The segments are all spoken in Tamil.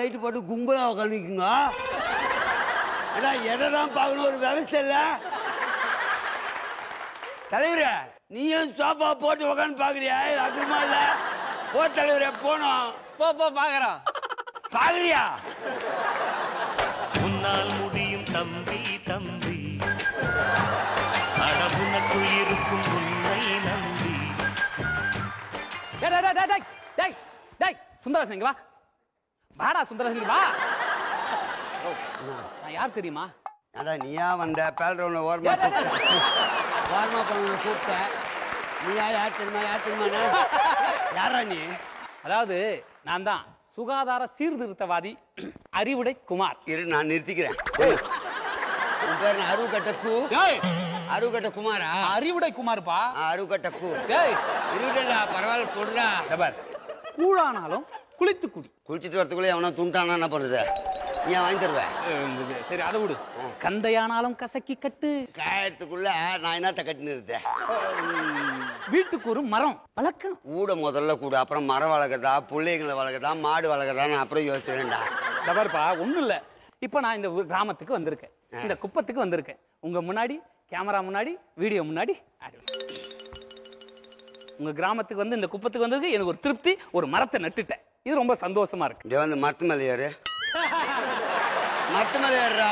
லைட்டு போட்டு கும்பலா உட்காந்துக்குங்க ஏடா எதை தான் பார்க்கணும் ஒரு விவசாய இல்ல தலைவரே நீயும் சோஃபா போட்டு உட்காந்து பாக்குறியா இது அக்கிரமா இல்ல போ தலைவரே போனோம் போ போ பாக்குறோம் பாக்குறியா உன்னால் முடியும் தம்பி தம்பி அட உனக்குள் இருக்கும் உன்னை நம்பி டேய் டேய் டேய் டேய் டேய் டேய் சுந்தரசன் இங்க வா வாடா சுந்தரசன் இங்க வா ஓ, நான் யார் தெரியுமா ஏடா நீயா வந்த பேல்ரவுண்ட ஓரமா கூப்பிட்ட ஓரமா பண்ண கூப்பிட்ட நீயா யார் தெரியுமா யார் தெரியுமா யாரா நீ அதாவது நான் தான் சுகாதார சீர்திருத்தவாதி அறிவுடை குமார் இரு நான் நிறுத்திக்கிறேன் உன் பேர் என்ன? அருவுக்கட்ட கூ டேய் அருவுக்கட்ட குமாரா அறிவுடை குமார்ப்பா ஆ, அருவுக்கட்ட கூ டேய் இருக்கட்டா பரவாயில்ல சொல்றா பார் கூழானாலும் குளித்து குடி குளிச்சிட்டு வரதுக்குள்ள எவனா துண்டானா என்ன பண்ணுறது நீ வாங்கி தருவேன் அஹ் இது, சரி அதை விடு கந்தையானாலும் கசக்கி கட்டு காயத்துக்குள்ள நான் என்னத்த கட்டி நிறுத்தேன் வீட்டுக்கு ஒரு மரம் வளர்க்கணும் கூட முதல்ல கூட அப்புறம் மரம் வளர்க்குறதா பிள்ளைங்களை வளர்க்குறதா மாடு வளர்க்குறதா நான் அப்புறம் யோசிச்சுறேன்டா இந்த பாருப்பா ஒண்ணும் இல்ல இப்போ நான் இந்த ஊர் கிராமத்துக்கு வந்திருக்கேன் இந்த குப்பத்துக்கு வந்திருக்கேன் உங்க முன்னாடி கேமரா முன்னாடி வீடியோ முன்னாடி ஆடுவேன். உங்க கிராமத்துக்கு வந்து இந்த குப்பத்துக்கு வந்ததுக்கு எனக்கு ஒரு திருப்தி ஒரு மரத்தை நட்டுட்டேன் இது ரொம்ப சந்தோஷமா இருக்கு இங்கே வந்து மரத்து மேலே ஏறு மரத்து மேலே ஏறுறா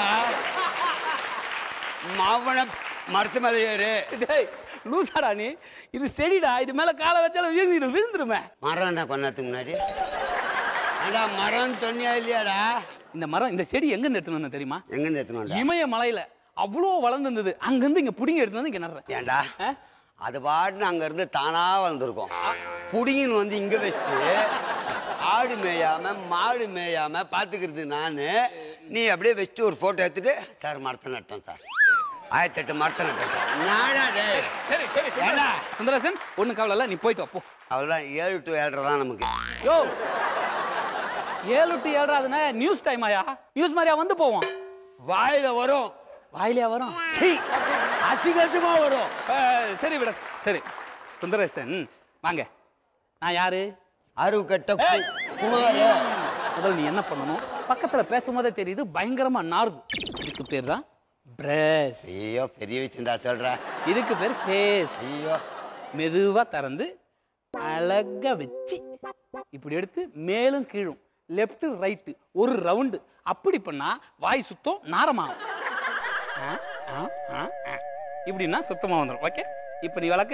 மாவன மரத்து மேலே ஏறு டேய் லூசாடா நீ இது செடிடா இது மேல காலை வச்சாலும் விழுந்துடும் விழுந்துருமே மரம்டா கொண்டாத்துக்கு முன்னாடி ஏடா மரம் சொன்னியா இல்லையாடா இந்த மரம் இந்த செடி எங்க இருந்து எடுத்துன்னு வந்தேன் தெரியுமா எங்கேருந்து எடுத்துன்னு வந்தா இமய மலையில அவ்வளோ வளர்ந்துருந்தது அங்கிருந்து இங்க புடிங்கி எடுத்து வந்து இங்க நடுறேன் ஏன்டா ஆ? அது பாட்டுன்னு அங்க இருந்து தானா வந்திருக்கும் புடிங்கின்னு வந்து இங்க வச்சுட்டு ஆடு மேயாம மாடு மேயாம பாத்துக்கிறது நானு நீ அப்படியே வச்சுட்டு ஒரு போட்டோ எடுத்துட்டு சார் மரத்தை நட்டோம் சார் ஆயிரத்தி எட்டு மரத்தை நட்டோம் சார் நானா டேய் சரி சரி ஏண்டா? சுந்தரசன் ஒண்ணு கவலை இல்ல நீ போயிட்டு வா போ அவ்வளோதான் ஏழு டு ஏழரை தான் நமக்கு யோ ஏழு டு ஏழாதுன்னா நியூஸ் டைம் ஆயா நியூஸ் மாதிரியா வந்து போவோம் வாயில வரும் வாயிலையா வரும் அசிங்கமா வரும் அஹ், சரி விட சரி சுந்தரேசன் வாங்க நான் யாரு அருவு கட்ட கு- குமாரு முதல்ல நீ என்ன பண்ணணும் பக்கத்துல பேசும்போதே தெரியுது பயங்கரமா நாறுது இதுக்கு பேர் தான் பிரஷ் ஐயோ பெரிய விஷயம்டா சொல்ற இதுக்கு பேர் ஃபேஸ் ஐயோ மெதுவா திறந்து அழகா வச்சு இப்படி எடுத்து மேலும் கீழும் லெஃப்ட் ரைட்டு ஒரு ரவுண்டு அப்படி பண்ணா வாய் சுத்தம் நாரமாகும் ஆ, ஆ, ஆ, ஆ. இப்படின்னா சுத்தமா வந்துடும் ஓகே இப்போ நீ வழக்கு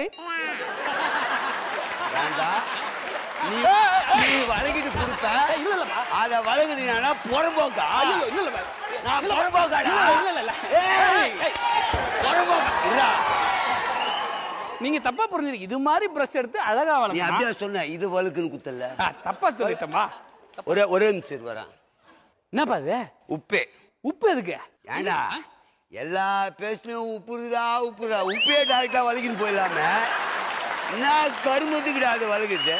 வேண்டா நீ நீ வழங்கிட்டு கொடுப்ப இல்ல இல்லப்பா அத வழங்குதீங்கன்னா புறம்போக்கா ஐயோ, இல்ல இல்ல நான் புறம்போக்காடா இல்ல இல்ல இல்ல ஏய் ஏய், புறம்போக்கா இல்லடா. நீங்க தப்பா புரிஞ்சுங்க இது மாதிரி பிரஷ் எடுத்து அழகா நீ வளர்க்கணும் அப்படியே சொன்ன இது வழுக்குன்னு குத்தல ஆ, தப்பா சொல்லிட்டேன்பா ஒரே ஒரே நிமிஷம் வரேன் என்னப்பா இது உப்பே உப்பு எதுக்கு ஏண்டா எல்லா பேஸ்ட்லயும் உப்பு இருக்குதா உப்பு இருக்குதா உப்பே டேரக்டா வலிக்குன்னு போயிடலாம என்ன கருமத்துக்குடா அது வலிக்குது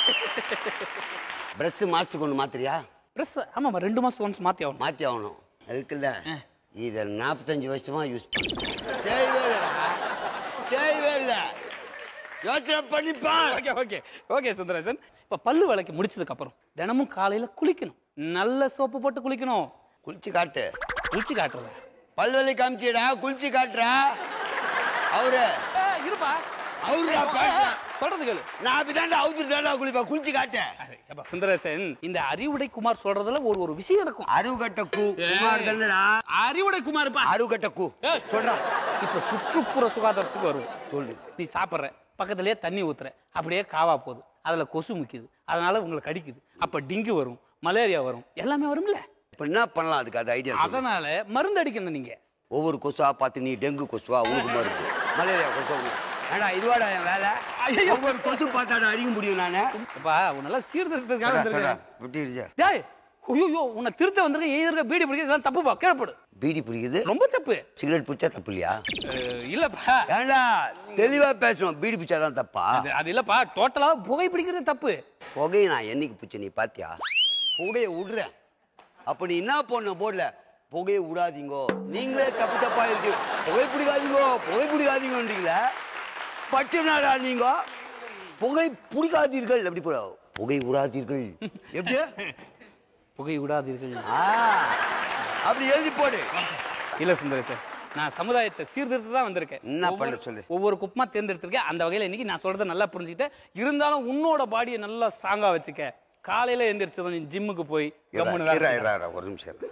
பிரஷ் மாசத்துக்கு ஒன்று மாத்திரியா பிரஷ் ஆமாம்மா ரெண்டு மாசம் ஒன்ஸ் மாத்தி ஆகணும் மாத்தி ஆகணும் அதுக்குல்ல இதை நாற்பத்தஞ்சு வருஷமா யூஸ் பண்ண தேவையே இல்லைடா தேவையே இல்லை யோசனை பண்ணிப்பான் ஓகே ஓகே ஓகே சுந்தரேசன் இப்போ பல்லு விளக்கி முடிச்சதுக்கு அப்புறம் தினமும் காலையில குளிக்கணும் நல்ல சோப்பு போட்டு குளிக்கணும் குளிச்சு காட்டு குளிச்சு காட்டுறத பல்வலி காமிச்சிடா குளிச்சு காட்டுறா அவரு இருப்பா அவருடா பேசுறா. சொல்றது கேளு நான் அப்படிதான்டா அவுத்துட்டாடா குளிப்பா குளிச்சு காட்டேன் ஏப்பா, சுந்தரேசன் இந்த அறிவுடை குமார் சொல்றதுல ஒரு ஒரு விஷயம் இருக்கும் அருகட்ட கூ குமார் தானடா அறிவுடை குமார்ப்பா அருகட்ட கூ ஏய். சொல்றா இப்போ சுற்றுப்புற சுகாதாரத்துக்கு வருவோம் சொல்லு நீ சாப்பிட்ற பக்கத்துலயே தண்ணி ஊத்துற அப்படியே காவா போகுது அதுல கொசு முக்கிது அதனால உங்களை கடிக்குது அப்ப டிங்கு வரும் மலேரியா வரும் எல்லாமே வரும்ல இப்ப என்ன பண்ணலாம் அதுக்கு அது ஐடியா அதனால மருந்து அடிக்கணும் நீங்க ஒவ்வொரு கொசுவா பார்த்து நீ டெங்கு கொசுவா உனக்கு மருந்து மலேரியா கொசுவா உனக்கு. ஏடா இதுவாடா என் வேலை ஒவ்வொரு கொசு பார்த்தாடா அடிக்க முடியும் நானு அப்பா உன்னெல்லாம் சீர்திருத்தத்துக்காக வந்திருக்கேன் விட்டுருச்சா டேய் ஐயோ உன்னை திருத்த வந்திருக்கேன் எழுதுற பீடி பிடிக்கிறது இதெல்லாம் தப்புப்பா கேட்படு பீடி பிடிக்குது ரொம்ப தப்பு சிகரெட் பிடிச்சா தப்பு இல்லையா அஹ், இல்லப்பா ஏண்டா தெளிவா பேசணும் பீடி பிடிச்சாதான் தப்பா அது அது இல்லப்பா டோட்டலா புகை பிடிக்கிறது தப்பு புகையை நான் என்னைக்கு பிடிச்ச நீ பாத்தியா புகையை விடுறேன் அப்ப நீ என்ன பண்ண போர்ல புகையை விடாதீங்கோ நீங்களே தப்பு தப்பா இருக்கு புகை பிடிக்காதீங்கோ புகை பிடிக்காதீங்கன்றீங்களே பச்சைனாடா நீங்க புகை பிடிக்காதீர்கள் எப்படி போட புகை விடாதீர்கள் எப்படி புகை விடாதீர்கள் ஆ, அப்படி எழுதி போடு இல்ல சுந்தரேசன் நான் சமுதாயத்தை சீர்திருத்த தான் வந்திருக்கேன் என்ன பண்ண ஒவ்வொரு- சொல்லு. ஒவ்வொரு குப்பமா தேர்ந்தெடுத்திருக்கேன் அந்த வகையில இன்னைக்கு நான் சொல்றதை நல்லா புரிஞ்சுக்கிட்டேன் இருந்தாலும் உன்னோட பாடியை நல்லா ஸ்ட்ராங்கா வச்சுக்க காலையில எந்திரிச்சதும் நீ ஜிம்முக்கு போய் இரு, கம்முன்னு வேலை இரு, செய்யணும். இரு, இரு, ஒரு நிமிஷம் இரு.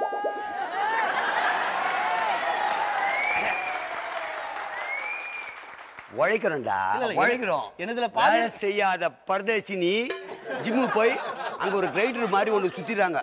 உழைக்கிறோம்டா இல்ல, இல்ல, உழைக்கிறோம் எனதுல பாதி- வேலை செய்யாத பரதேசி நீ ஜிம்மு போய் அங்க ஒரு கிரைண்டர் மாதிரி ஒண்ணு சுத்திடுறாங்க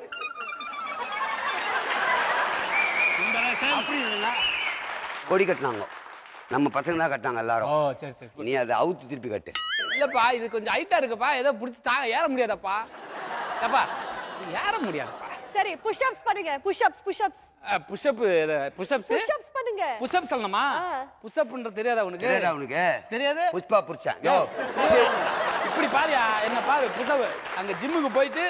அப்படி இல்லைன்னா கொடி கட்டினாங்க நம்ம பசங்க தான் கட்டினாங்க ஓ எல்லாரும் சரி சரி சரி. நீ அதை அவுத்து திருப்பி கட்டு இல்லப்பா இது கொஞ்சம் ஹைட்டா இருக்குப்பா ஏதோ பிடிச்சி தா ஏற முடியாதப்பா ஏப்பா இது ஏற முடியாதுப்பா சரி புஷ்அப்ஸ் பண்ணுங்க push ups push ups push up push ups push ups பண்ணுங்க புஷ்அப் சொல்லணுமா ஆ. புஷ்அப்ன்ற தெரியாதா உனக்கு தெரியாதா அவனுக்கு தெரியாது புஷ்பா புரிச்சேன் யோ, சரி, இப்படி பாரியா என்ன பாரு புஷ்அப் அங்க ஜிம்முக்கு போயிட்டு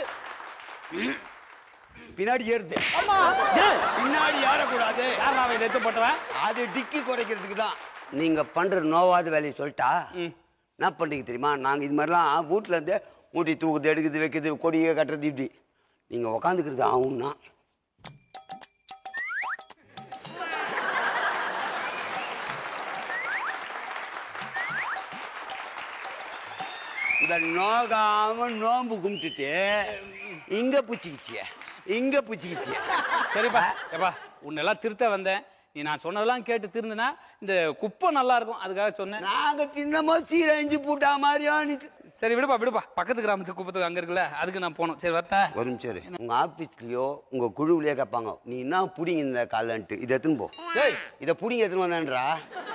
பின்னாடி ஏறுது ஆமா ஏய், பின்னாடி ஏறக்கூடாது யார் அவன் நெத்து போட்டவன் அது டிக்கி குறைக்கிறதுக்கு தான் நீங்க பண்ற நோவாத வேலையை சொல்லிட்டா ம். என்ன பண்றீங்க தெரியுமா நாங்க இது மாதிரிலாம் வீட்டுல இருந்து மூட்டி தூக்குது எடுக்குது வைக்குது கொடியை கட்டுறது இப்படி நீங்க உக்காந்துக்கிறது ஆகும்னா இந்த நோகாம நோம்பு கும்பிட்டுட்டு இங்க புச்சிக்கிச்சிய இங்க புச்சிக்கிச்சிய சரிப்பா ஏப்பா உன்னெல்லாம் திருத்த வந்தேன் நீ நான் சொன்னதெல்லாம் கேட்டு திருந்தினா இந்த குப்பை நல்லா இருக்கும் அதுக்காக சொன்னேன் நாங்க தின்னமோ சீரை இஞ்சி பூட்டா மாதிரியா நீ தி- சரி விடுப்பா விடுப்பா பக்கத்து கிராமத்துக்கு குப்பத்துக்கு அங்க இருக்குல்ல அதுக்கு நான் போகணும் சரி வரட்டா ஒரு நிமிஷம் இரு. உங்க ஆபீஸ்லயோ உங்க குழுவிலயோ கேட்பாங்க நீ என்ன புடிங்க இந்த காலன்ட்டு இதை எடுத்துன்னு போ ஏய் இதை புடிங்க எடுத்துன்னு வந்தேன்றா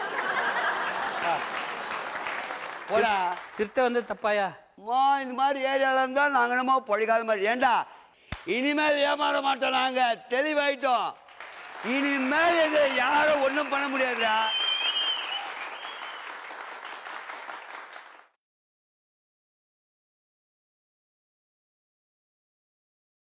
போடா திருத்த வந்து தப்பாயா அம்மா இந்த மாதிரி ஏரியால இருந்தா நாங்க என்னமோ பொழைக்காத மாதிரி ஏண்டா இனிமேல் ஏமாற மாட்டோம் நாங்க தெளிவாயிட்டோம் இனிமேல் எங்களை யாரும் ஒண்ணும் பண்ண முடியாதுடா